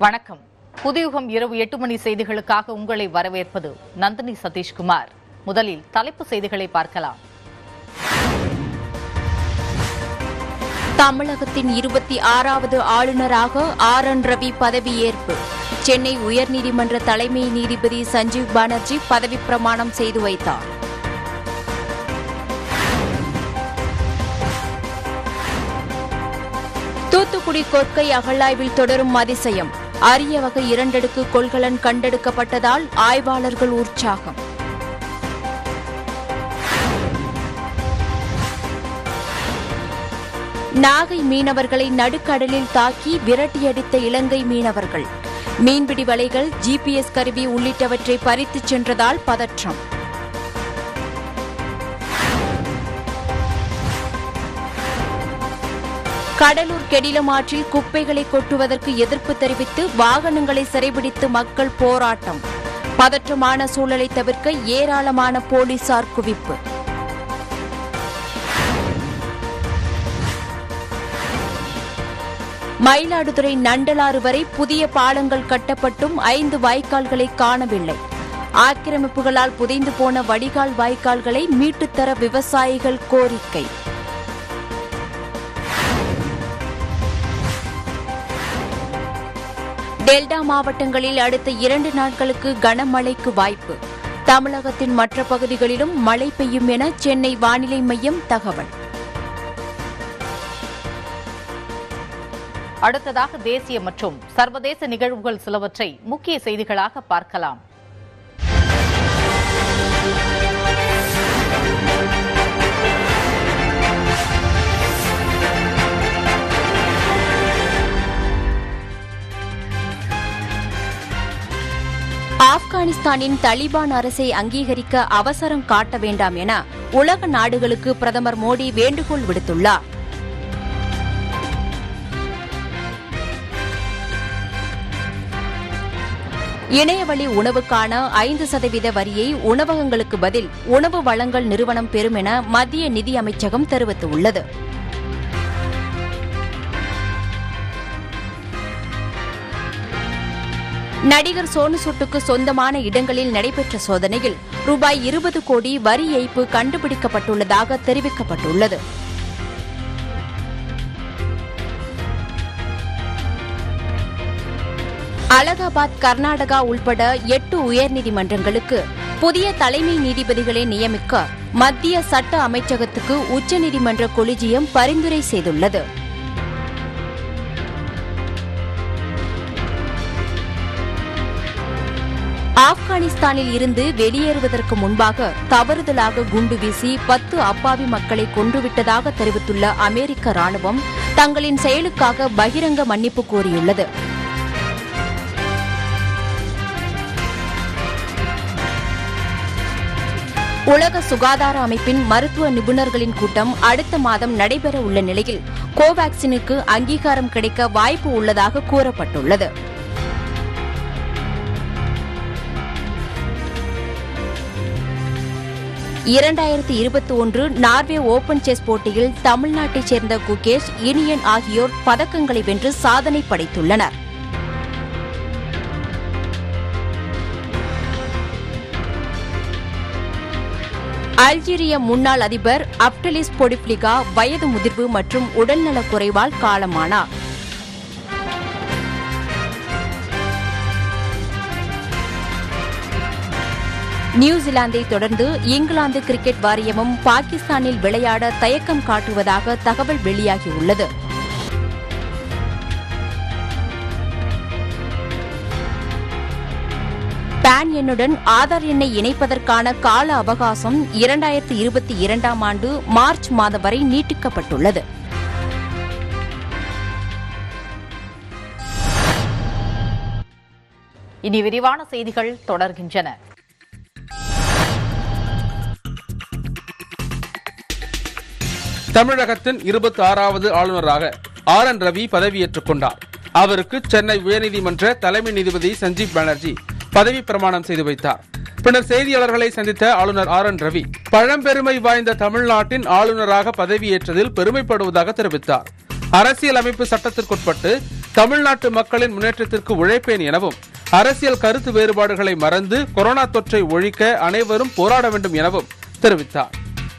வணக்கம் புதியுகம் இரவு எட்டு மணி செய்திகளுக்காக உங்களை வரவேற்பது நந்தினி சதீஷ்குமார் முதலில் தலைப்பு செய்திகளை பார்க்கலாம் தமிழகத்தின் இருபத்தி ஆறாவது ஆளுநராக ஆர் என் ரவி பதவியேற்பு சென்னை உயர்நீதிமன்ற தலைமை நீதிபதி சஞ்சீவ் பானர்ஜி பதவிப் பிரமாணம் செய்து வைத்தார் தூத்துக்குடி கொற்கை அகழாய்வில் தொடரும் அதிசயம் அரிய வகை இரண்டடுக்கு கொள்கலன் கண்டெடுக்கப்பட்டதால் ஆய்வாளர்கள் உற்சாகம் நாகை மீனவர்களை நடுக்கடலில் தாக்கி விரட்டியடித்த இலங்கை மீனவர்கள் மீன்பிடி வலைகள் ஜிபிஎஸ் கருவி உள்ளிட்டவற்றை பறித்துச் சென்றதால் பதற்றம் கடலூர் கெடிலம் ஆற்றில் குப்பைகளை கொட்டுவதற்கு எதிர்ப்பு தெரிவித்து வாகனங்களை சிறைபிடித்து மக்கள் போராட்டம் பதற்றமான சூழலை தவிர்க்க ஏராளமான போலீசார் குவிப்பு மயிலாடுதுறை நண்டலாறு வரை புதிய பாலங்கள் கட்டப்பட்டும் ஐந்து வாய்க்கால்களை காணவில்லை ஆக்கிரமிப்புகளால் புதைந்து போன வடிகால் வாய்க்கால்களை மீட்டுத்தர விவசாயிகள் கோரிக்கை டெல்டா மாவட்டங்களில் அடுத்த இரண்டு நாட்களுக்கு கனமழைக்கு வாய்ப்பு தமிழகத்தின் மற்ற பகுதிகளிலும் மழை பெய்யும் என சென்னை வானிலை மையம் தகவல் அடுத்ததாக தேசிய மற்றும் சர்வதேச நிகழ்வுகள் சிலவற்றை முக்கிய செய்திகளாக பார்க்கலாம் ஆப்கானிஸ்தானின் தலிபான் அரசை அங்கீகரிக்க அவசரம் காட்ட வேண்டாம் என உலக நாடுகளுக்கு பிரதமர் மோடி வேண்டுகோள் விடுத்துள்ளார் இணையவழி உணவுக்கான ஐந்து சதவீத வரியை உணவகங்களுக்கு பதில் உணவு வழங்கல் நிறுவனம் பெறும் என மத்திய நிதி அமைச்சகம் தெரிவித்துள்ளது நடிகர் சோனு சூட்டுக்கு சொந்தமான இடங்களில் நடைபெற்ற சோதனையில் ரூபாய் இருபது கோடி வரி ஏய்ப்பு கண்டுபிடிக்கப்பட்டுள்ளதாக தெரிவிக்கப்பட்டுள்ளது அலகாபாத் கர்நாடகா உள்பட எட்டு உயர்நீதிமன்றங்களுக்கு புதிய தலைமை நீதிபதிகளை நியமிக்க மத்திய சட்ட அமைச்சகத்துக்கு உச்சநீதிமன்ற கொலிஜியம் பரிந்துரை செய்துள்ளது ஆப்கானிஸ்தானில் இருந்து வெளியேறுவதற்கு முன்பாக தவறுதலாக குண்டு வீசி பத்து அப்பாவி மக்களை கொன்றுவிட்டதாக தெரிவித்துள்ள அமெரிக்க ராணுவம் தங்களின் செயலுக்காக பகிரங்க மன்னிப்பு கோரியுள்ளது உலக சுகாதார அமைப்பின் மருத்துவ நிபுணர்களின் கூட்டம் அடுத்த மாதம் நடைபெற உள்ள நிலையில் கோவாக்சினுக்கு அங்கீகாரம் கிடைக்க வாய்ப்பு உள்ளதாக கூறப்பட்டுள்ளது இரண்டாயிரத்தி இருபத்தி ஒன்று நார்வே ஓபன் செஸ் போட்டியில் தமிழ்நாட்டைச் சேர்ந்த குகேஷ் இனியன் ஆகியோர் பதக்கங்களை வென்று சாதனை படைத்துள்ளனர் அல்ஜீரிய முன்னாள் அதிபர் அப்டலிஸ் பொடிப்ளிகா வயது முதிர்வு மற்றும் உடல்நலக் குறைவால் காலமானார் நியூசிலாந்தை தொடர்ந்து இங்கிலாந்து கிரிக்கெட் வாரியமும் பாகிஸ்தானில் விளையாட தயக்கம் காட்டுவதாக தகவல் வெளியாகியுள்ளது பான் எண்ணுடன் ஆதார் எண்ணை இணைப்பதற்கான கால அவகாசம் இரண்டாயிரத்தி இருபத்தி இரண்டாம் ஆண்டு மார்ச் மாதம் வரை நீட்டிக்கப்பட்டுள்ளது இனி விரிவான செய்திகள் தொடர்கின்றன தமிழகத்தின் இருபத்தி ஆறாவது ஆளுநராக ஆர் என் ரவி பதவியேற்றுக் கொண்டார் அவருக்கு சென்னை உயர்நீதிமன்ற தலைமை நீதிபதி சஞ்சீப் பானர்ஜி பதவி பிரமாணம் செய்து வைத்தார் பின்னர் செய்தியாளர்களை சந்தித்த ஆளுநர் ஆர் என் ரவி பழம்பெருமை வாய்ந்த தமிழ்நாட்டின் ஆளுநராக பதவியேற்றதில் பெருமைப்படுவதாக தெரிவித்தார் அரசியலமைப்பு சட்டத்திற்குட்பட்டு தமிழ்நாட்டு மக்களின் முன்னேற்றத்திற்கு உழைப்பேன் எனவும் அரசியல் கருத்து வேறுபாடுகளை மறந்து கொரோனா தொற்றை ஒழிக்க அனைவரும் போராட வேண்டும் எனவும் தெரிவித்தார்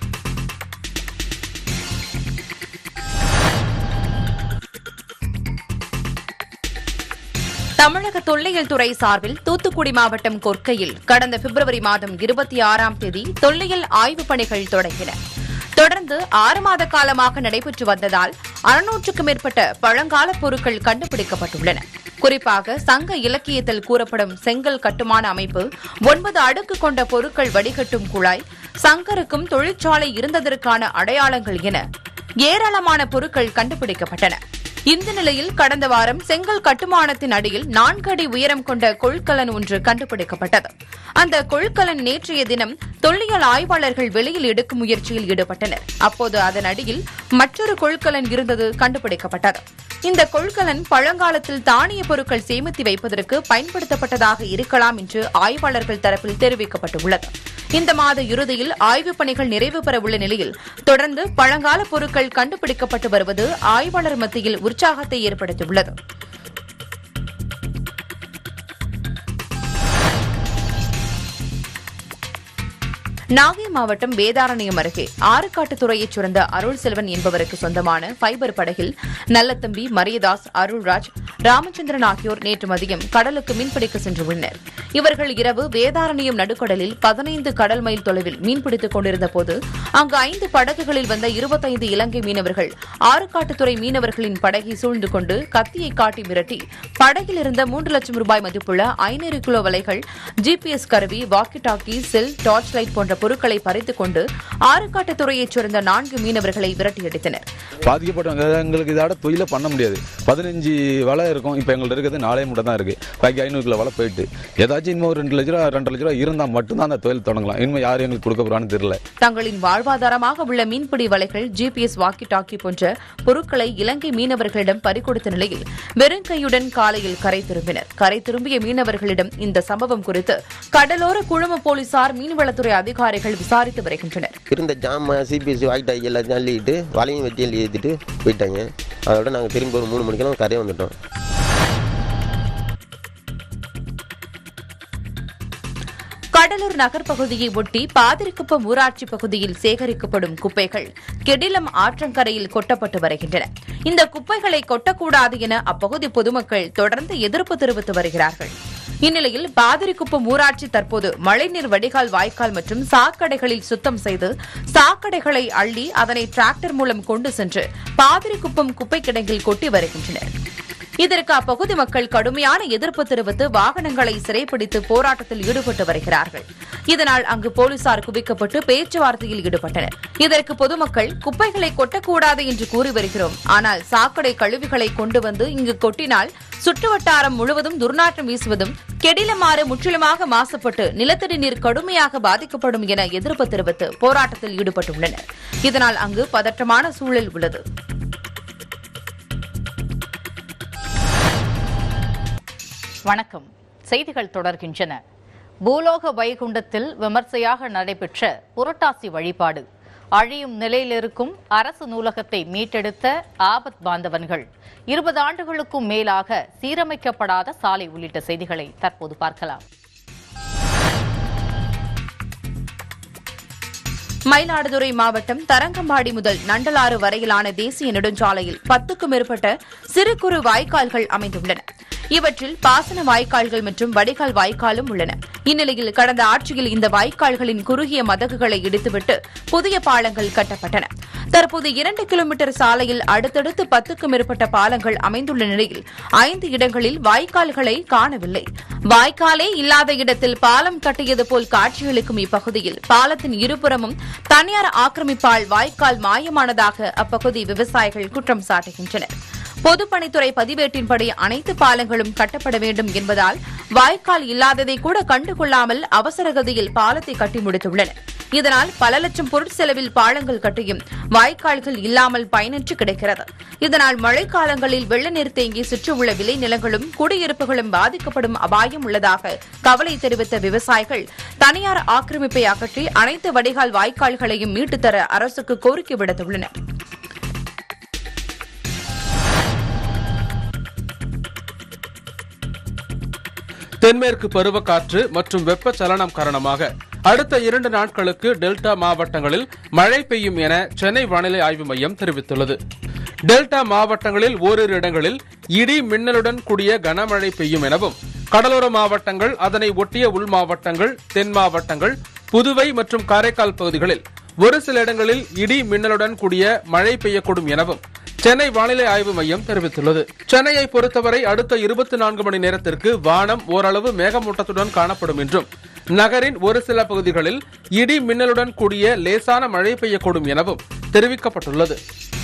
தமிழக தொல்லியல் துறை சார்பில் தூத்துக்குடி மாவட்டம் கொர்க்கையில் கடந்த பிப்ரவரி மாதம் இருபத்தி ஆறாம் தேதி தொல்லியல் ஆய்வுப் பணிகள் தொடங்கின தொடர்ந்து ஆறு மாத காலமாக நடைபெற்று வந்ததால் அறுநூற்றுக்கும் மேற்பட்ட பழங்கால பொருட்கள் கண்டுபிடிக்கப்பட்டுள்ளன குறிப்பாக சங்க இலக்கியத்தில் கூறப்படும் செங்கல் கட்டுமான அமைப்பு ஒன்பது அடுக்கு கொண்ட பொருட்கள் வடிகட்டும் குழாய் சங்கருக்கும் தொழிற்சாலை இருந்ததற்கான அடையாளங்கள் என ஏராளமான பொருட்கள் கண்டுபிடிக்கப்பட்டன இந்த நிலையில் கடந்த வாரம் செங்கல் கட்டுமானத்தின் அடியில் நான்கு அடி உயரம் கொண்ட கொள்கலன் ஒன்று கண்டுபிடிக்கப்பட்டது அந்த கொள்கலன் நேற்றைய தினம் தொல்லியல் ஆய்வாளர்கள் வெளியில் எடுக்கும் முயற்சியில் ஈடுபட்டனர் அப்போது அதன் அடியில் மற்றொரு கொள்கலன் இருந்தது கண்டுபிடிக்கப்பட்டது இந்த கொள்கலன் பழங்காலத்தில் தானிய பொருட்கள் சேமித்து வைப்பதற்கு பயன்படுத்தப்பட்டதாக இருக்கலாம் என்று ஆய்வாளர்கள் தரப்பில் தெரிவிக்கப்பட்டுள்ளது இந்த மாத இறுதியில் ஆய்வுப் பணிகள் நிறைவு பெற உள்ள நிலையில் தொடர்ந்து பழங்கால பொருட்கள் கண்டுபிடிக்கப்பட்டு வருவது ஆய்வாளர் மத்தியில் உற்சாகத்தை ஏற்படுத்தியுள்ளது நாகை மாவட்டம் வேதாரண்யம் அருகே ஆறுகாட்டுத்துறையைச் சேர்ந்த அருள் செல்வன் என்பவருக்கு சொந்தமான ஃபைபர் படகில் நல்லத்தம்பி மரியதாஸ் அருள்ராஜ் ராமச்சந்திரன் ஆகியோர் நேற்று மதியம் கடலுக்கு மீன்பிடிக்க சென்றுள்ளனர் இவர்கள் இரவு வேதாரண்யம் நடுக்கடலில் பதினைந்து கடல் மைல் தொலைவில் மீன்பிடித்துக் கொண்டிருந்த போது அங்கு ஐந்து படகுகளில் வந்த இருபத்தைந்து இலங்கை மீனவர்கள் ஆறுகாட்டுத்துறை மீனவர்களின் படகை சூழ்ந்து கொண்டு கத்தியை காட்டி மிரட்டி படகில் இருந்த மூன்று லட்சம் ரூபாய் மதிப்புள்ள ஐநூறு கிலோ வலைகள் ஜிபிஎஸ் கருவி walkie talkie cell torch light போன்ற பொருட்களை பறித்துக் கொண்டு ஆறுகாட்டுத்துறையைச் சேர்ந்த நான்கு மீனவர்களை விரட்டியடித்தனர் பாதிக்கப்பட்டவங்க எங்களுக்கு இதோட தொழிலை பண்ண முடியாது பதினஞ்சு வலை இருக்கும் இப்போ எங்கள்ட்ட இருக்கிறது நாலே மட்டும் தான் இருக்குது பாக்கி ஐநூறு கிலோ வலை போயிட்டு ஏதாச்சும் இன்னும் ஒரு ரெண்டு லட்ச ரூபா ரெண்டு லட்ச ரூபா இருந்தால் மட்டும்தான் அந்த தொழில் தொடங்கலாம் இனிமேல் யாரும் எங்களுக்கு கொடுக்க போகிறான்னு தெரியல தங்களின் வாழ்வாதாரமாக உள்ள மீன்பிடி வலைகள் ஜிபிஎஸ் வாக்கி டாக்கி போன்ற பொருட்களை இலங்கை மீனவர்களிடம் பறிகொடுத்த நிலையில் வெறும் கையுடன் காலையில் கரை திரும்பினர் கரை திரும்பிய மீனவர்களிடம் இந்த சம்பவம் குறித்து கடலோர குழும போலீசார் மீன்வளத்துறை அதிகாரிகள் விசாரித்து வருகின்றனர் இருந்த ஜாமான் சிபிஎஸ்சி வாக்கிட்டாக்கி எல்லாத்தையும் அள்ளிட்டு வலையும் வெட்டி அள்ளி ஏற்றிட்டு போயிட்டாங்க அதோட நாங்கள் திரும்பி ஒரு மூணு மணிக்கெல்லாம் கரையை வந்துட்டோம் கடலூர் நகர் பகுதியை ஒட்டி பாதிரிக்குப்பம் ஊராட்சி பகுதியில் சேகரிக்கப்படும் குப்பைகள் கெடிலம் ஆற்றங்கரையில் கொட்டப்பட்டு வருகின்றன இந்த குப்பைகளை கொட்டக்கூடாது என அப்பகுதி பொதுமக்கள் தொடர்ந்து எதிர்ப்பு தெரிவித்து வருகிறார்கள் இந்நிலையில் பாதிரிக்குப்பம் ஊராட்சி தற்போது மழைநீர் வடிகால் வாய்க்கால் மற்றும் சாக்கடைகளில் சுத்தம் செய்து சாக்கடைகளை அள்ளி அதனை டிராக்டர் மூலம் கொண்டு சென்று பாதிரிக்குப்பம் குப்பை கிடங்கில் கொட்டி வருகின்றனர் இதற்கு அப்பகுதி மக்கள் கடுமையான எதிர்ப்பு தெரிவித்து வாகனங்களை சிறைப்பிடித்து போராட்டத்தில் ஈடுபட்டு வருகிறார்கள் இதனால் அங்கு போலீசார் குவிக்கப்பட்டு பேச்சுவார்த்தையில் ஈடுபட்டனர் இதற்கு பொதுமக்கள் குப்பைகளை கொட்டக்கூடாது என்று கூறி வருகிறோம் ஆனால் சாக்கடை கழிவுகளை கொண்டு வந்து இங்கு கொட்டினால் சுற்றுவட்டாரம் முழுவதும் துர்நாற்றம் வீசுவதும் கெடிலமாறு முற்றிலுமாக மாசுபட்டு நிலத்தடி நீர் கடுமையாக பாதிக்கப்படும் என எதிர்ப்பு தெரிவித்து போராட்டத்தில் ஈடுபட்டுள்ளனர் இதனால் அங்கு பதற்றமான சூழல் உள்ளது வணக்கம் செய்திகள் தொடர்கின்றன பூலோக வைகுண்டத்தில் விமர்சையாக நடைபெற்ற புரட்டாசி வழிபாடு அழியும் நிலையில் இருக்கும் அரசு நூலகத்தை மீட்டெடுத்த ஆபத் பாந்தவன்கள் இருபது ஆண்டுகளுக்கும் மேலாக சீரமைக்கப்படாத சாலை உள்ளிட்ட செய்திகளை தற்போது பார்க்கலாம் மயிலாடுதுறை மாவட்டம் தரங்கம்பாடி முதல் நண்டலாறு வரையிலான தேசிய நெடுஞ்சாலையில் பத்துக்கும் மேற்பட்ட சிறு குறு வாய்க்கால்கள் அமைந்துள்ளன இவற்றில் பாசன வாய்க்கால்கள் மற்றும் வடிகால் வாய்க்காலும் உள்ளன இந்நிலையில் கடந்த ஆட்சியில் இந்த வாய்க்கால்களின் குறுகிய மதகுகளை இடித்துவிட்டு புதிய பாலங்கள் கட்டப்பட்டன தற்போது இரண்டு கிலோமீட்டர் சாலையில் அடுத்தடுத்து பத்துக்கும் மேற்பட்ட பாலங்கள் அமைந்துள்ள நிலையில் ஐந்து இடங்களில் வாய்க்கால்களை காணவில்லை வாய்க்காலே இல்லாத இடத்தில் பாலம் கட்டியது போல் காட்சியளிக்கும் இப்பகுதியில் பாலத்தின் இருபுறமும் தனியார் ஆக்கிரமிப்பால் வாய்க்கால் மாயமானதாக அப்பகுதி விவசாயிகள் குற்றம் சாட்டுகின்றனர் பொதுப்பணித்துறை பதிவேட்டின்படி அனைத்து பாலங்களும் கட்டப்பட வேண்டும் என்பதால் வாய்க்கால் இல்லாததை கூட கண்டுகொள்ளாமல் அவசரகதியில் பாலத்தை கட்டி முடித்துள்ளனர் இதனால் பல லட்சம் பொருட்செலவில் பாலங்கள் கட்டியும் வாய்க்கால்கள் இல்லாமல் பயனற்று கிடக்கிறது இதனால் மழைக்காலங்களில் வெள்ள நீர் தேங்கி சுற்றியுள்ள விளை நிலங்களும் குடியிருப்புகளும் பாதிக்கப்படும் அபாயம் உள்ளதாக கவலை தெரிவித்த விவசாயிகள் தனியார் ஆக்கிரமிப்பை அகற்றி அனைத்து வடிகால் வாய்க்கால்களையும் மீட்டுத் தர அரசுக்கு கோரிக்கை விடுத்துள்ளனர் தென்மேற்கு பருவக்காற்று மற்றும் வெப்பச்சலனம் காரணமாக அடுத்த இரண்டு நாட்களுக்கு டெல்டா மாவட்டங்களில் மழை பெய்யும் என சென்னை வானிலை ஆய்வு மையம் தெரிவித்துள்ளது டெல்டா மாவட்டங்களில் ஓரிரு இடங்களில் இடி மின்னலுடன் கூடிய கனமழை பெய்யும் எனவும் கடலோர மாவட்டங்கள் அதனை ஒட்டிய உள் மாவட்டங்கள் தென் மாவட்டங்கள் புதுவை மற்றும் காரைக்கால் பகுதிகளில் ஒரு சில இடங்களில் இடி மின்னலுடன் கூடிய மழை பெய்யக்கூடும் எனவும் சென்னை வானிலை ஆய்வு மையம் தெரிவித்துள்ளது சென்னையை பொறுத்தவரை அடுத்த இருபத்தி நான்கு மணி நேரத்திற்கு வானம் ஓரளவு மேகமூட்டத்துடன் காணப்படும் என்றும் நகரின் ஒரு சில பகுதிகளில் இடி மின்னலுடன் கூடிய லேசான மழை பெய்யக்கூடும் எனவும் தெரிவிக்கப்பட்டுள்ளது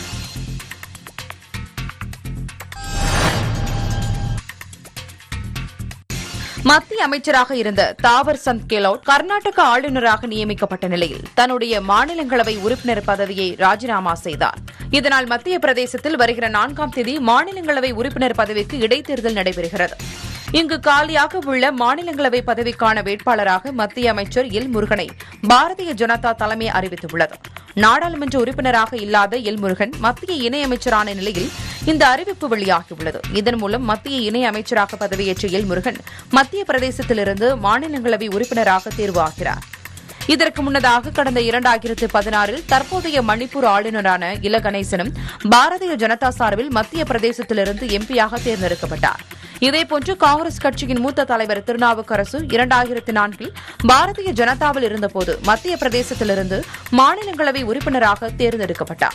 மத்திய அமைச்சராக இருந்த தாவர் சந்த் கெலோட் கர்நாடக ஆளுநராக நியமிக்கப்பட்ட நிலையில் தன்னுடைய மாநிலங்களவை உறுப்பினர் பதவியை ராஜினாமா செய்தார் இதனால் மத்திய பிரதேசத்தில் வருகிற நான்காம் தேதி மாநிலங்களவை உறுப்பினர் பதவிக்கு இடைத்தேர்தல் நடைபெறுகிறது இங்கு காலியாக உள்ள மாநிலங்களவை பதவிக்கான வேட்பாளராக மத்திய அமைச்சர் எல் முருகனை பாரதிய ஜனதா தலைமை அறிவித்துள்ளது நாடாளுமன்ற உறுப்பினராக இல்லாத எல் முருகன் மத்திய இணையமைச்சரான நிலையில் இந்த அறிவிப்பு வெளியாகியுள்ளது இதன் மூலம் மத்திய இணை அமைச்சராக பதவியேற்ற எல் முருகன் மத்திய பிரதேசத்திலிருந்து மாநிலங்களவை உறுப்பினராக தேர்வாகிறார் இதற்கு முன்னதாக கடந்த இரண்டாயிரத்து பதினாறில் தற்போதைய மணிப்பூர் ஆளுநரான இல கணேசனும் பாரதிய ஜனதா சார்பில் மத்திய பிரதேசத்திலிருந்து எம்பியாக தேர்ந்தெடுக்கப்பட்டார் இதேபோன்று காங்கிரஸ் கட்சியின் மூத்த தலைவர் திருநாவுக்கரசு இரண்டாயிரத்து நான்கில் பாரதிய ஜனதாவில் இருந்தபோது மத்திய பிரதேசத்திலிருந்து மாநிலங்களவை உறுப்பினராக தேர்ந்தெடுக்கப்பட்டார்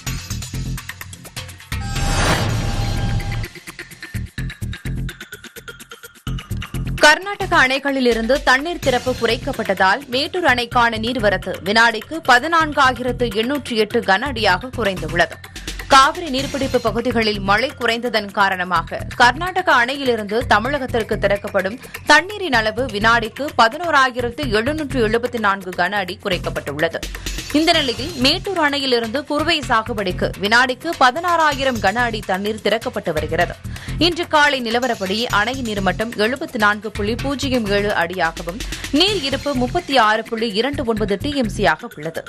கர்நாடக அணைகளிலிருந்து தண்ணீர் திறப்பு குறைக்கப்பட்டதால் மேட்டூர் அணைக்கான நீர்வரத்து வினாடிக்கு பதினான்காயிரத்து எண்ணூற்றி எட்டு கன அடியாக குறைந்துள்ளது காவிரி நீர்பிடிப்பு பகுதிகளில் மழை குறைந்ததன் காரணமாக கர்நாடக அணையிலிருந்து தமிழகத்திற்கு திறக்கப்படும் தண்ணீரின் அளவு வினாடிக்கு பதினோராயிரத்து எழுநூற்று எழுபத்தி நான்கு கன அடி குறைக்கப்பட்டுள்ளது இந்த நிலையில் மேட்டூர் அணையிலிருந்து குறுவை சாகுபடிக்கு வினாடிக்கு பதினாறாயிரம் கன அடி தண்ணீர் திறக்கப்பட்டு வருகிறது இன்று காலை நிலவரப்படி அணையின் நீர்மட்டம் எழுபத்தி நான்கு புள்ளி பூஜ்ஜியம் ஏழு அடியாகவும் நீர் இருப்பு முப்பத்தி ஆறு புள்ளி இரண்டு ஒன்பது டிஎம்சியாக உள்ளது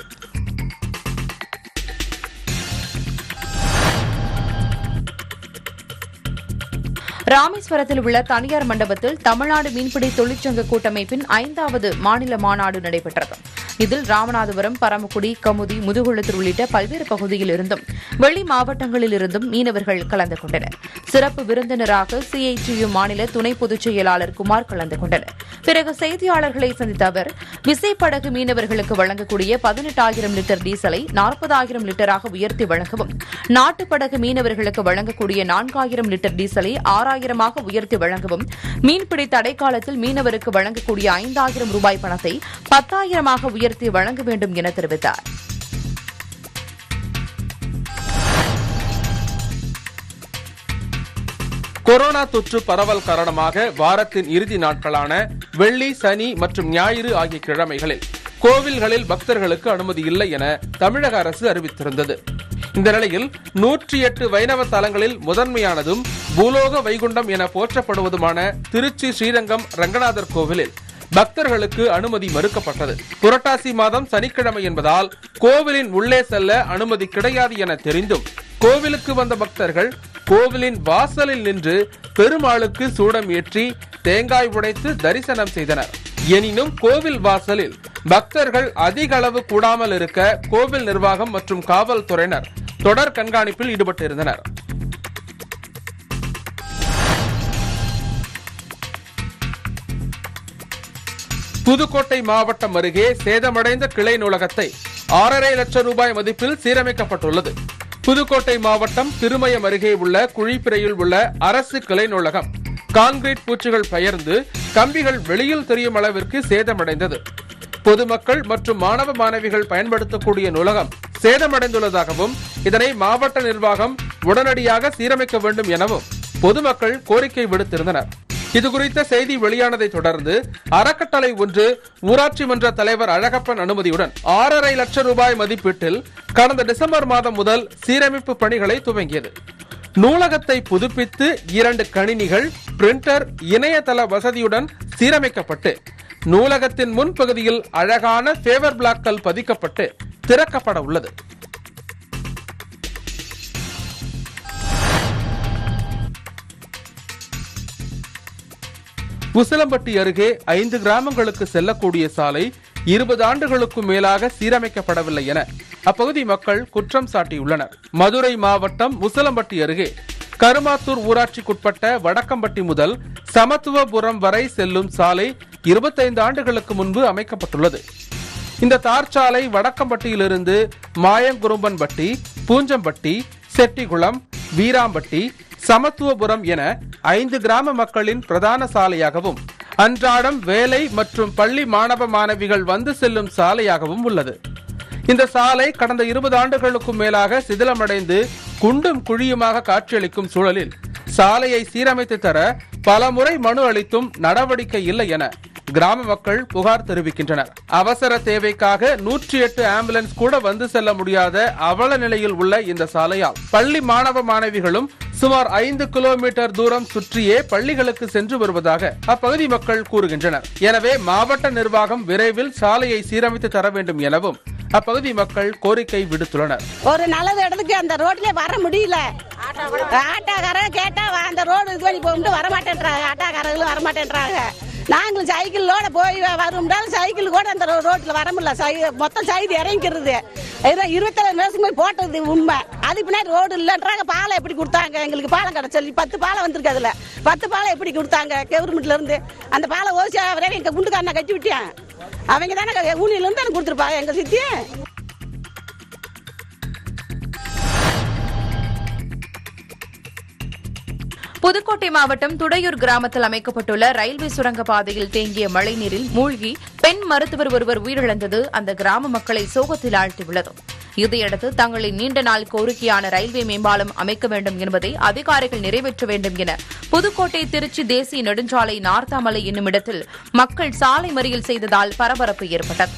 ராமேஸ்வரத்தில் உள்ள தனியார் மண்டபத்தில் தமிழ்நாடு மீன்பிடி தொழிற்சங்க கூட்டமைப்பின் ஐந்தாவது மாநில மாநாடு நடைபெற்றது இதில் ராமநாதபுரம் பரமக்குடி கமுதி முதுகுளத்தூர் உள்ளிட்ட பல்வேறு பகுதியில் இருந்தும் வெளி மாவட்டங்களில் இருந்தும் மீனவர்கள் கலந்து கொண்டனர் சிறப்பு விருந்தினராக சிஐடியு மாநில துணை பொதுச் செயலாளர் குமார் கலந்து கொண்டனர் பிறகு செய்தியாளர்களை சந்தித்த அவர் விசைப்படகு மீனவர்களுக்கு வழங்கக்கூடிய பதினெட்டாயிரம் லிட்டர் டீசலை நாற்பதாயிரம் லிட்டராக உயர்த்தி வழங்கவும் நாட்டுப்படகு மீனவர்களுக்கு வழங்கக்கூடிய நான்காயிரம் லிட்டர் டீசலை ஆறாயிரமாக உயர்த்தி வழங்கவும் மீன்பிடி தடைக்காலத்தில் மீனவருக்கு வழங்கக்கூடிய ஐந்தாயிரம் ரூபாய் பணத்தை பத்தாயிரமாக உயர்த்தி வழங்க வேண்டும் என தெரிவித்தார் கொரோனா தொற்று பரவல் காரணமாக வாரத்தின் இறுதி நாட்களான வெள்ளி சனி மற்றும் ஞாயிறு ஆகிய கிழமைகளில் கோவில்களில் பக்தர்களுக்கு அனுமதி இல்லை என தமிழக அரசு அறிவித்திருந்தது இந்த நிலையில் நூற்றி எட்டு வைணவ தலங்களில் முதன்மையானதும் பூலோக வைகுண்டம் என போற்றப்படுவதுமான திருச்சி ஸ்ரீரங்கம் ரங்கநாதர் கோவிலில் பக்தர்களுக்கு அனுமதி மறுக்கப்பட்டது புரட்டாசி மாதம் சனிக்கிழமை என்பதால் கோவிலின் உள்ளே செல்ல அனுமதி கிடையாது என தெரிந்தும் கோவிலுக்கு வந்த பக்தர்கள் கோவிலின் வாசலில் நின்று பெருமாளுக்கு சூடம் ஏற்றி தேங்காய் உடைத்து தரிசனம் செய்தனர் எனினும் கோவில் வாசலில் பக்தர்கள் அதிக அளவு கூடாமல் இருக்க கோவில் நிர்வாகம் மற்றும் காவல்துறையினர் தொடர் கண்காணிப்பில் ஈடுபட்டிருந்தனர் புதுக்கோட்டை மாவட்டம் அருகே சேதமடைந்த கிளை நூலகத்தை ஆறரை லட்சம் ரூபாய் மதிப்பில் சீரமைக்கப்பட்டுள்ளது புதுக்கோட்டை மாவட்டம் திருமயம் அருகே உள்ள குழிப்பிறையில் உள்ள அரசு கிளை நூலகம் கான்கிரீட் பூச்சுகள் பெயர்ந்து கம்பிகள் வெளியில் தெரியும் அளவிற்கு சேதமடைந்தது பொதுமக்கள் மற்றும் மாணவ மாணவிகள் பயன்படுத்தக்கூடிய நூலகம் சேதமடைந்துள்ளதாகவும் இதனை மாவட்ட நிர்வாகம் உடனடியாக சீரமைக்க வேண்டும் எனவும் பொதுமக்கள் கோரிக்கை விடுத்திருந்தனர் இதுகுறித்த செய்தி வெளியானதை தொடர்ந்து அறக்கட்டளை ஒன்று ஊராட்சி மன்ற தலைவர் அழகப்பன் அனுமதியுடன் ஆறரை லட்சம் ரூபாய் மதிப்பீட்டில் கடந்த டிசம்பர் மாதம் முதல் சீரமைப்பு பணிகளை துவங்கியது நூலகத்தை புதுப்பித்து இரண்டு கணினிகள் பிரிண்டர் இணையதள வசதியுடன் சீரமைக்கப்பட்டு நூலகத்தின் முன்பகுதியில் அழகான ஃபேவர் பிளாக்கள் பதிக்கப்பட்டு திறக்கப்பட உள்ளது உசிலம்பட்டி அருகே ஐந்து கிராமங்களுக்கு செல்லக்கூடிய சாலை இருபது ஆண்டுகளுக்கும் மேலாக சீரமைக்கப்படவில்லை என அப்பகுதி மக்கள் குற்றம் சாட்டியுள்ளனர் மதுரை மாவட்டம் முசலம்பட்டி அருகே கருமாத்தூர் ஊராட்சிக்குட்பட்ட வடக்கம்பட்டி முதல் சமத்துவபுரம் வரை செல்லும் சாலை இருபத்தைந்து ஆண்டுகளுக்கு முன்பு அமைக்கப்பட்டுள்ளது இந்த தார் சாலை வடக்கம்பட்டியிலிருந்து மாயங்குறும்பன்பட்டி பூஞ்சம்பட்டி செட்டிகுளம் வீராம்பட்டி சமத்துவபுரம் என ஐந்து கிராம மக்களின் பிரதான சாலையாகவும் அன்றாடம் வேலை மற்றும் பள்ளி மாணவ மாணவிகள் வந்து செல்லும் சாலையாகவும் உள்ளது இந்த சாலை கடந்த இருபது ஆண்டுகளுக்கும் மேலாக சிதிலமடைந்து குண்டும் குழியுமாக காட்சியளிக்கும் சூழலில் சாலையை சீரமைத்து தர பலமுறை மனு அளித்தும் நடவடிக்கை இல்லை என கிராம மக்கள் புகார் தெரிவிக்கின்றனர் அவசர தேவைக்காக நூற்றி எட்டு ஆம்புலன்ஸ் கூட வந்து செல்ல முடியாத அவல நிலையில் உள்ள இந்த சாலையால் பள்ளி மாணவ மாணவிகளும் சுமார் ஐந்து கிலோமீட்டர் தூரம் சுற்றியே பள்ளிகளுக்கு சென்று வருவதாக அப்பகுதி மக்கள் கூறுகின்றனர் எனவே மாவட்ட நிர்வாகம் விரைவில் சாலையை சீரமைத்து தர வேண்டும் எனவும் அப்பகுதி மக்கள் கோரிக்கை விடுத்துள்ளனர் ஒரு நல்லது இடத்துக்கு அந்த ரோட்ல வர முடியல ஆட்டோக்காரன் கேட்டா வா, அந்த ரோடு இது பண்ணி போகும்போது வர மாட்டேன்றாங்க ஆட்டோக்காரங்களும் வர மாட்டேன்றாங்க நாங்களும் சைக்கிளோட போய் வரும்னாலும் சைக்கிள் கூட அந்த ரோ- ரோட்ல வர முடியல சை மொத்தம் சைடு இறங்கிக்கிறது இருபத்தேழு வருஷம் போய் போட்டது உண்மை அதுக்கு பின்னாடி ரோடு இல்லைன்றாங்க பாலம் எப்படி கொடுத்தாங்க எங்களுக்கு பாலம் கிடைச்சல் பத்து பாலம் வந்திருக்கு அதுல பத்து பாலம் எப்படி கொடுத்தாங்க கவர்மெண்ட்ல இருந்து அந்த பாலம் ஓசி வரை எங்க குண்டுக்காரனை கட்டி விட்டியான் அவங்க தானே ஊழியில இருந்து தானே கொடுத்துருப்பாங்க எங்க சித்தி புதுக்கோட்டை மாவட்டம் துடையூர் கிராமத்தில் அமைக்கப்பட்டுள்ள ரயில்வே சுரங்க பாதையில் தேங்கிய மழைநீரில் மூழ்கி பெண் மருத்துவர் ஒருவர் உயிரிழந்தது அந்த கிராம மக்களை சோகத்தில் ஆழ்த்தியுள்ளது இதையடுத்து தங்களின் நீண்ட நாள் கோரிக்கையான ரயில்வே மேம்பாலம் அமைக்க வேண்டும் என்பதை அதிகாரிகள் நிறைவேற்ற வேண்டும் என புதுக்கோட்டை திருச்சி தேசிய நெடுஞ்சாலை நார்த்தாமலை என்னும் இடத்தில் மக்கள் சாலை மறியல் செய்ததால் பரபரப்பு ஏற்பட்டது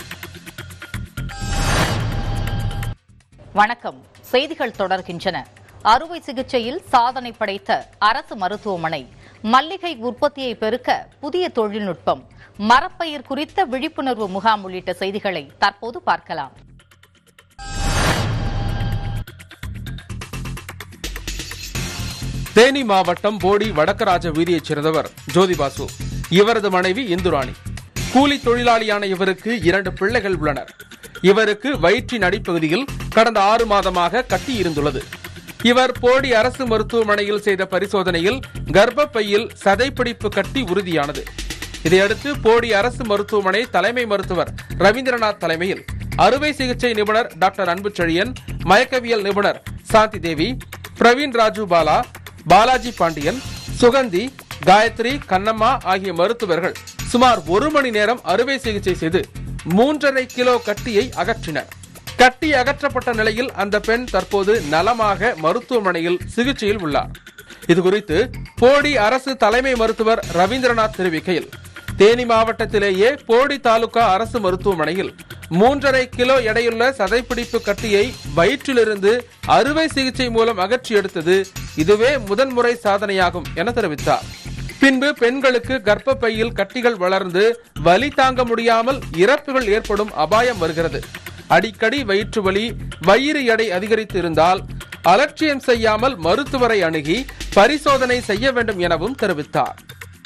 வணக்கம் செய்திகள் தொடர்கின்றன அறுவை சிகிச்சையில் சாதனை படைத்த அரசு மருத்துவமனை மல்லிகை உற்பத்தியை பெருக்க புதிய தொழில்நுட்பம் மரப்பயிர் குறித்த விழிப்புணர்வு முகாம் உள்ளிட்ட செய்திகளை தற்போது பார்க்கலாம் தேனி மாவட்டம் போடி வடக்கராஜ வீதியைச் சேர்ந்தவர் ஜோதிபாசு இவரது மனைவி இந்துராணி கூலி தொழிலாளியான இவருக்கு இரண்டு பிள்ளைகள் உள்ளனர் இவருக்கு வயிற்றின் அடிப்பகுதியில் கடந்த ஆறு மாதமாக கட்டி இருந்துள்ளது இவர் போடி அரசு மருத்துவமனையில் செய்த பரிசோதனையில் கர்ப்பப்பையில் சதைப்பிடிப்பு கட்டி உறுதியானது இதையடுத்து போடி அரசு மருத்துவமனை தலைமை மருத்துவர் ரவீந்திரநாத் தலைமையில் அறுவை சிகிச்சை நிபுணர் டாக்டர் அன்புச்செழியன் மயக்கவியல் நிபுணர் சாந்தி தேவி பிரவீன் ராஜு பாலா பாலாஜி பாண்டியன் சுகந்தி காயத்ரி கண்ணம்மா ஆகிய மருத்துவர்கள் சுமார் ஒரு மணி நேரம் அறுவை சிகிச்சை செய்து மூன்றரை கிலோ கட்டியை அகற்றினர் கட்டி அகற்றப்பட்ட நிலையில் அந்த பெண் தற்போது நலமாக மருத்துவமனையில் சிகிச்சையில் உள்ளார் இதுகுறித்து போடி அரசு தலைமை மருத்துவர் ரவீந்திரநாத் தெரிவிக்கையில் தேனி மாவட்டத்திலேயே போடி தாலுகா அரசு மருத்துவமனையில் மூன்றரை கிலோ எடையுள்ள சதைப்பிடிப்பு கட்டியை வயிற்றிலிருந்து அறுவை சிகிச்சை மூலம் அகற்றி எடுத்தது இதுவே முதன்முறை சாதனையாகும் என தெரிவித்தார் பின்பு பெண்களுக்கு கர்ப்பப்பையில் கட்டிகள் வளர்ந்து வலி தாங்க முடியாமல் இறப்புகள் ஏற்படும் அபாயம் வருகிறது அடிக்கடி வயிற்று வலி வயிறு எடை அதிகரித்து இருந்தால் அலட்சியம் செய்யாமல் மருத்துவரை அணுகி பரிசோதனை செய்ய வேண்டும் எனவும் தெரிவித்தார்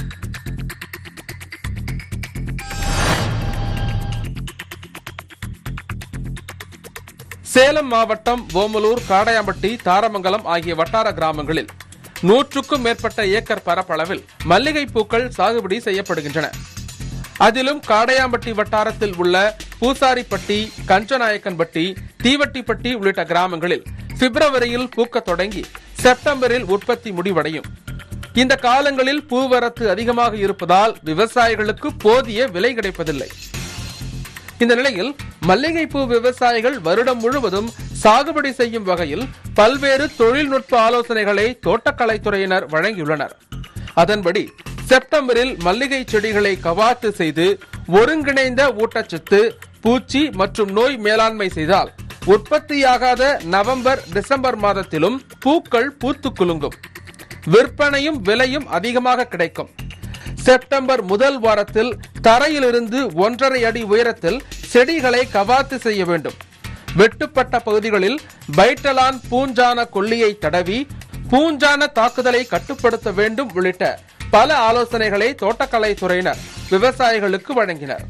சேலம் மாவட்டம் ஓமலூர் காடையாம்பட்டி தாரமங்கலம் ஆகிய வட்டார கிராமங்களில் நூற்றுக்கும் மேற்பட்ட ஏக்கர் பரப்பளவில் மல்லிகை பூக்கள் சாகுபடி செய்யப்படுகின்றன அதிலும் காடையாம்பட்டி வட்டாரத்தில் உள்ள பூசாரிப்பட்டி கஞ்சநாயக்கன்பட்டி தீவட்டிப்பட்டி உள்ளிட்ட கிராமங்களில் பிப்ரவரியில் பூக்கத் தொடங்கி செப்டம்பரில் உற்பத்தி முடிவடையும் இந்த காலங்களில் பூவரத்து அதிகமாக இருப்பதால் விவசாயிகளுக்கு போதிய விலை கிடைப்பதில்லை இந்த நிலையில் மல்லிகைப்பூ விவசாயிகள் வருடம் முழுவதும் சாகுபடி செய்யும் வகையில் பல்வேறு தொழில்நுட்ப ஆலோசனைகளை தோட்டக்கலைத்துறையினர் வழங்கியுள்ளனர் அதன்படி செப்டம்பரில் மல்லிகை செடிகளை கவாத்து செய்து ஒருங்கிணைந்த ஊட்டச்சத்து பூச்சி மற்றும் நோய் மேலாண்மை செய்தால் உற்பத்தியாகாத நவம்பர் டிசம்பர் மாதத்திலும் பூக்கள் பூத்து குலுங்கும் விற்பனையும் விலையும் அதிகமாக கிடைக்கும் செப்டம்பர் முதல் வாரத்தில் தரையிலிருந்து ஒன்றரை அடி உயரத்தில் செடிகளை கவாத்து செய்ய வேண்டும் வெட்டுப்பட்ட பகுதிகளில் பைட்டலான் பூஞ்சான கொல்லியை தடவி பூஞ்சான தாக்குதலை கட்டுப்படுத்த வேண்டும் உள்ளிட்ட பல ஆலோசனைகளை தோட்டக்கலை துறையினர் விவசாயிகளுக்கு வழங்கினர்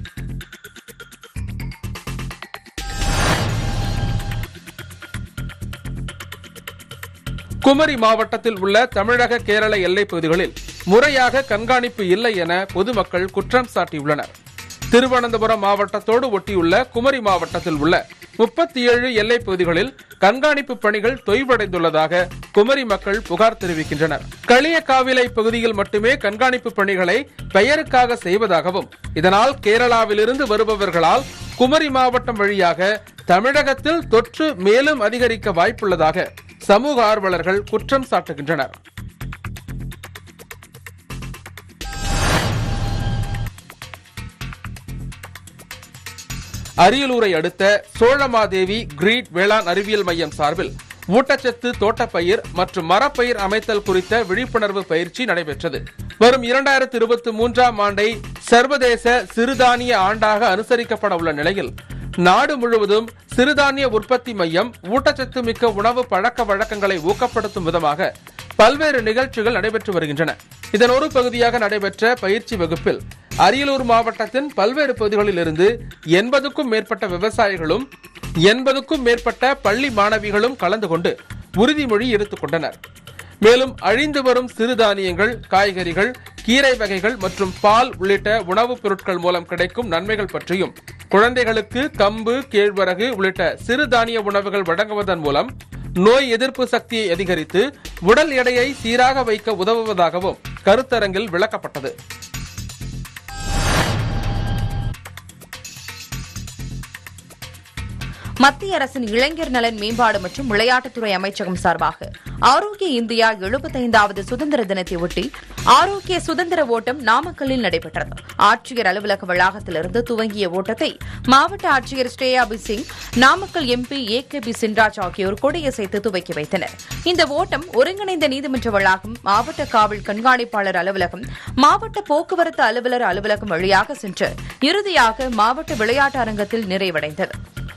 குமரி மாவட்டத்தில் உள்ள தமிழக கேரள எல்லைப் பகுதிகளில் முறையாக கண்காணிப்பு இல்லை என பொதுமக்கள் குற்றம் சாட்டியுள்ளனர் திருவனந்தபுரம் மாவட்டத்தோடு ஒட்டியுள்ள குமரி மாவட்டத்தில் உள்ள முப்பத்தி ஏழு எல்லைப் பகுதிகளில் கண்காணிப்பு பணிகள் தொய்வடைந்துள்ளதாக குமரி மக்கள் புகார் தெரிவிக்கின்றனர் களியக்காவிலை பகுதியில் மட்டுமே கண்காணிப்பு பணிகளை பெயருக்காக செய்வதாகவும் இதனால் கேரளாவிலிருந்து வருபவர்களால் குமரி மாவட்டம் வழியாக தமிழகத்தில் தொற்று மேலும் அதிகரிக்க வாய்ப்புள்ளதாக சமூக ஆர்வலர்கள் குற்றம் சாட்டுகின்றனர் அரியலூரை அடுத்த சோழமாதேவி கிரீட் வேளாண் அறிவியல் மையம் சார்பில் ஊட்டச்சத்து தோட்டப்பயிர் மற்றும் மரப்பயிர் அமைத்தல் குறித்த விழிப்புணர்வு பயிற்சி நடைபெற்றது வரும் இரண்டாயிரத்தி இருபத்தி மூன்றாம் ஆண்டை சர்வதேச சிறுதானிய ஆண்டாக அனுசரிக்கப்பட உள்ள நிலையில் நாடு முழுவதும் சிறுதானிய உற்பத்தி மையம் ஊட்டச்சத்து மிக்க உணவு பழக்க வழக்கங்களை ஊக்கப்படுத்தும் விதமாக பல்வேறு நிகழ்ச்சிகள் நடைபெற்று வருகின்றன இதன் ஒரு பகுதியாக நடைபெற்ற பயிற்சி வகுப்பில் அரியலூர் மாவட்டத்தின் பல்வேறு பகுதிகளில் இருந்து எண்பதுக்கும் மேற்பட்ட விவசாயிகளும் எண்பதுக்கும் மேற்பட்ட பள்ளி மாணவிகளும் கலந்து கொண்டு உறுதிமொழி எடுத்துக் கொண்டனர் மேலும் அழிந்து வரும் சிறுதானியங்கள் காய்கறிகள் கீரை வகைகள் மற்றும் பால் உள்ளிட்ட உணவுப் பொருட்கள் மூலம் கிடைக்கும் நன்மைகள் பற்றியும் குழந்தைகளுக்கு கம்பு கேழ்வரகு உள்ளிட்ட சிறுதானிய உணவுகள் வழங்குவதன் மூலம் நோய் எதிர்ப்பு சக்தியை அதிகரித்து உடல் எடையை சீராக வைக்க உதவுவதாகவும் கருத்தரங்கில் விளக்கப்பட்டது மத்திய அரசின் இளைஞர் நலன் மேம்பாடு மற்றும் விளையாட்டுத்துறை அமைச்சகம் சார்பாக ஆரோக்கிய இந்தியா எழுபத்தைந்தாவது சுதந்திர தினத்தை ஒட்டி ஆரோக்கிய சுதந்திர ஓட்டம் நாமக்கல்லில் நடைபெற்றது ஆட்சியர் அலுவலக வளாகத்திலிருந்து துவங்கிய ஓட்டத்தை மாவட்ட ஆட்சியர் ஸ்ரேயாபி Singh Namakkal MP A K P Chinraj ஆகியோர் கொடியசைத்து துவக்கி வைத்தனர் இந்த ஓட்டம் ஒருங்கிணைந்த நீதிமன்ற வளாகம் மாவட்ட காவல் கண்காணிப்பாளர் அலுவலகம் மாவட்ட போக்குவரத்து அலுவலர் அலுவலகம் வழியாக சென்று இறுதியாக மாவட்ட விளையாட்டு அரங்கத்தில் நிறைவடைந்தது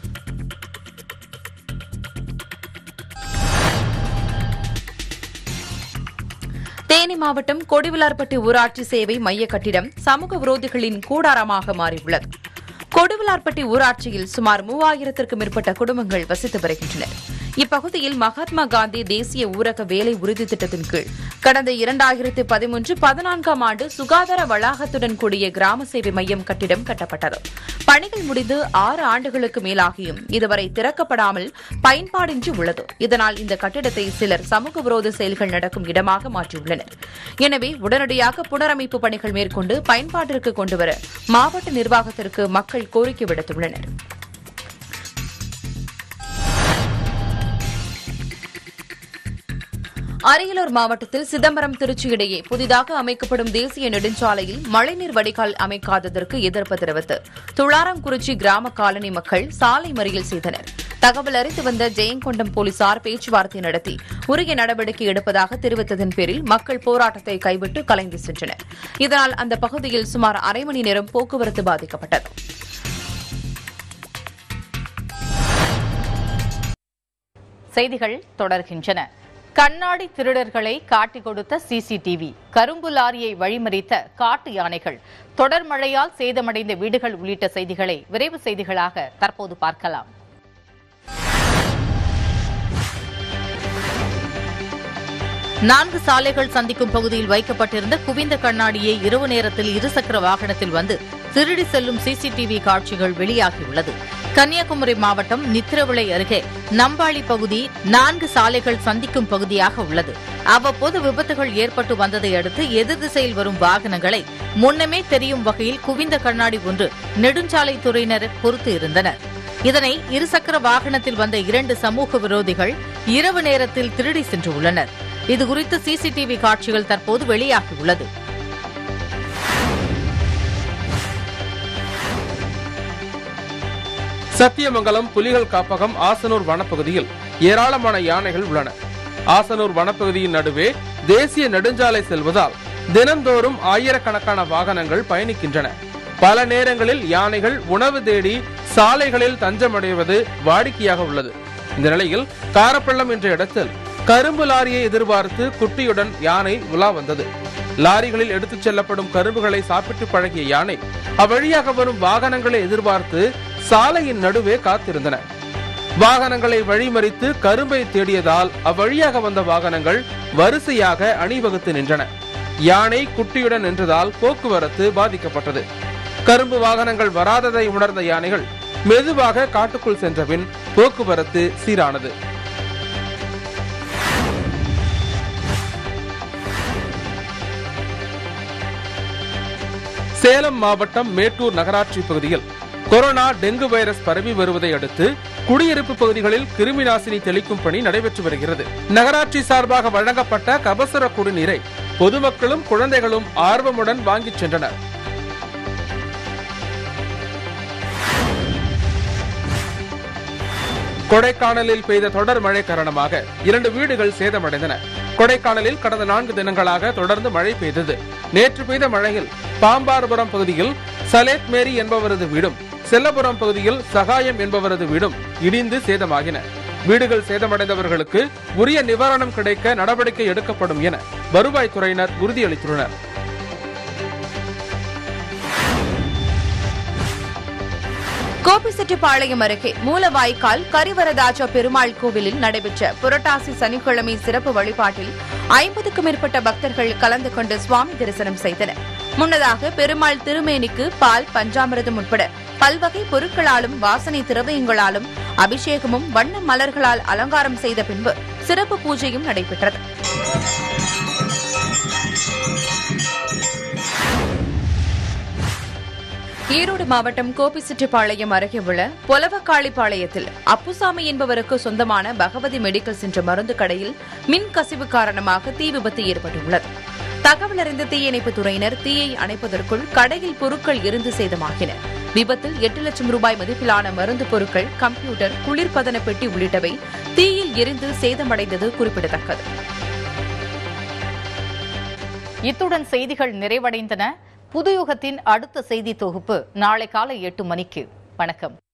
தேனி மாவட்டம் கொடிவிலார்பட்டி ஊராட்சி சேவை மைய கட்டிடம் சமூக விரோதிகளின் கூடாரமாக மாறியுள்ளது கொடுவிலார்பட்டி ஊராட்சியில் சுமார் மூவாயிரத்திற்கும் மேற்பட்ட குடும்பங்கள் வசித்து வருகின்றனர் இப்பகுதியில் மகாத்மா காந்தி தேசிய ஊரக வேலை உறுதி திட்டத்தின் கீழ் கடந்த இரண்டாயிரத்து பதிமூன்று பதினான்காம் ஆண்டு சுகாதார வளாகத்துடன் கூடிய கிராம சேவை மையம் கட்டிடம் கட்டப்பட்டது பணிகள் முடிந்து ஆறு ஆண்டுகளுக்கு மேலாகியும் இதுவரை திறக்கப்படாமல் பயன்பாடின்றி உள்ளது இதனால் இந்த கட்டிடத்தை சிலர் சமூக விரோத செயல்கள் நடக்கும் இடமாக மாற்றியுள்ளனர் எனவே உடனடியாக புனரமைப்பு பணிகள் மேற்கொண்டு பயன்பாட்டிற்கு கொண்டுவர மாவட்ட நிர்வாகத்திற்கு மக்கள் கோரிக்கை விடுத்துள்ளனர் அரியலூர் மாவட்டத்தில் சிதம்பரம் திருச்சி இடையே புதிதாக அமைக்கப்படும் தேசிய நெடுஞ்சாலையில் மழைநீர் வடிகால் அமைக்காததற்கு எதிர்ப்பு தெரிவித்து துளாரங்குறிச்சி கிராம காலனி மக்கள் சாலை மறியல் செய்தனர் தகவல் அறிந்து வந்த ஜெயங்கொண்டம் போலீசார் பேச்சுவார்த்தை நடத்தி உரிய நடவடிக்கை எடுப்பதாக தெரிவித்ததன் பேரில் மக்கள் போராட்டத்தை கைவிட்டு கலைந்து சென்றனர் இதனால் அந்த பகுதியில் சுமார் அரை மணி நேரம் போக்குவரத்து பாதிக்கப்பட்டது செய்திகள் தொடர்கின்றன கண்ணாடி திருடர்களை காட்டிக் கொடுத்த சிசிடிவி கரும்பு லாரியை வழிமறித்த காட்டு யானைகள் தொடர் மழையால் சேதமடைந்த வீடுகள் உள்ளிட்ட செய்திகளை விரைவு செய்திகளாக தற்போது பார்க்கலாம் நான்கு சாலைகள் சந்திக்கும் பகுதியில் வைக்கப்பட்டிருந்த குவிந்த கண்ணாடியை இரவு நேரத்தில் இருசக்கர வாகனத்தில் வந்து திருடி செல்லும் சிசிடிவி காட்சிகள் வெளியாகியுள்ளது கன்னியாகுமரி மாவட்டம் நித்திரவிளை அருகே நம்பாளி பகுதி நான்கு சாலைகள் சந்திக்கும் பகுதியாக உள்ளது அவ்வப்போது விபத்துகள் ஏற்பட்டு வந்ததை அடுத்து எதிர் திசையில் வரும் வாகனங்களை முன்னமே தெரியும் வகையில் குவிந்த கண்ணாடி ஒன்று நெடுஞ்சாலை துறையினர் பொறுத்து இருந்தனர் இதனை இருசக்கர வாகனத்தில் வந்த இரண்டு சமூக விரோதிகள் இரவு நேரத்தில் திருடி சென்று உள்ளனர் இதுகுறித்து சிசிடிவி காட்சிகள் தற்போது வெளியாகியுள்ளது சத்தியமங்கலம் புலிகள் காப்பகம் ஆசனூர் வனப்பகுதியில் ஏராளமான யானைகள் உள்ளன ஆசனூர் வனப்பகுதியின் நடுவே தேசிய நெடுஞ்சாலை செல்வதால் தினந்தோறும் ஆயிரக்கணக்கான வாகனங்கள் பயணிக்கின்றன பல நேரங்களில் யானைகள் உணவு தேடி சாலைகளில் தஞ்சமடைவது வாடிக்கையாக உள்ளது இந்த நிலையில் காரப்பள்ளம் என்ற இடத்தில் கரும்பு லாரியை எதிர்பார்த்து குட்டியுடன் யானை உலா வந்தது லாரிகளில் எடுத்துச் செல்லப்படும் கரும்புகளை சாப்பிட்டு பழகிய யானை அவ்வழியாக வரும் வாகனங்களை எதிர்பார்த்து சாலையின் நடுவே காத்திருந்தன வாகனங்களை வழிமறித்து கரும்பை தேடியதால் அவ்வழியாக வந்த வாகனங்கள் வரிசையாக அணிவகுத்து நின்றன யானை குட்டியுடன் நின்றதால் போக்குவரத்து பாதிக்கப்பட்டது கரும்பு வாகனங்கள் வராததை உணர்ந்த யானைகள் மெதுவாக காட்டுக்குள் சென்றபின் போக்குவரத்து சீரானது சேலம் மாவட்டம் மேட்டூர் நகராட்சி பகுதியில் கொரோனா டெங்கு வைரஸ் பரவி வருவதை அடுத்து குடியிருப்பு பகுதிகளில் கிருமி நாசினி தெளிக்கும் பணி நடைபெற்று வருகிறது நகராட்சி சார்பாக வழங்கப்பட்ட கபசுர குடிநீரை பொதுமக்களும் குழந்தைகளும் ஆர்வமுடன் வாங்கிச் சென்றனர் கொடைக்கானலில் பெய்த தொடர் மழை காரணமாக இரண்டு வீடுகள் சேதமடைந்தன கொடைக்கானலில் கடந்த நான்கு தினங்களாக தொடர்ந்து மழை பெய்தது நேற்று பெய்த மழையில் பாம்பார்புரம் பகுதியில் சலேத் மேரி என்பவரது வீடும் செல்லபுரம் பகுதியில் சகாயம் என்பவரது வீடும் இடிந்து சேதமாகின வீடுகள் சேதமடைந்தவர்களுக்கு உரிய நிவாரணம் கிடைக்க நடவடிக்கை எடுக்கப்படும் என வருவாய்த்துறையினர் உறுதியளித்துள்ளனர் கோபிச்செட்டிப்பாளையம் அருகே மூலவாய்க்கால் கரிவரதாச்ச பெருமாள் கோவிலில் நடைபெற்ற புரட்டாசி சனிக்கிழமை சிறப்பு வழிபாட்டில் ஐம்பதுக்கும் மேற்பட்ட பக்தர்கள் கலந்து கொண்டு சுவாமி தரிசனம் செய்தனர் முன்னதாக பெருமாள் திருமேனிக்கு பால் பஞ்சாமிரதம் உட்பட பல்வகை பொருட்களாலும் வாசனை திரவியங்களாலும் அபிஷேகமும் வண்ண மலர்களால் அலங்காரம் செய்த பின்பு சிறப்பு பூஜையும் நடைபெற்றது ஈரோடு மாவட்டம் கோபிச்செட்டிப்பாளையம் அருகே உள்ள பொலவக்காளிப்பாளையத்தில் அப்புசாமி என்பவருக்கு சொந்தமான பகவதி மெடிக்கல்ஸ் என்ற மருந்து கடையில் மின் கசிவு காரணமாக தீ விபத்து ஏற்பட்டுள்ளது தகவல் அறிந்த தீயணைப்புத் துறையினர் தீயை அணைப்பதற்குள் கடையில் பொருட்கள் எரிந்து சேதமாகின விபத்தில் எட்டு லட்சம் ரூபாய் மதிப்பிலான மருந்து பொருட்கள் கம்ப்யூட்டர் குளிர்பதன பெட்டி உள்ளிட்டவை தீயில் எரிந்து சேதமடைந்தது குறிப்பிடத்தக்கது இத்துடன் செய்திகள் நிறைவடைந்தன புதுயுகத்தின் அடுத்த செய்தி தொகுப்பு நாளை காலை எட்டு மணிக்கு வணக்கம்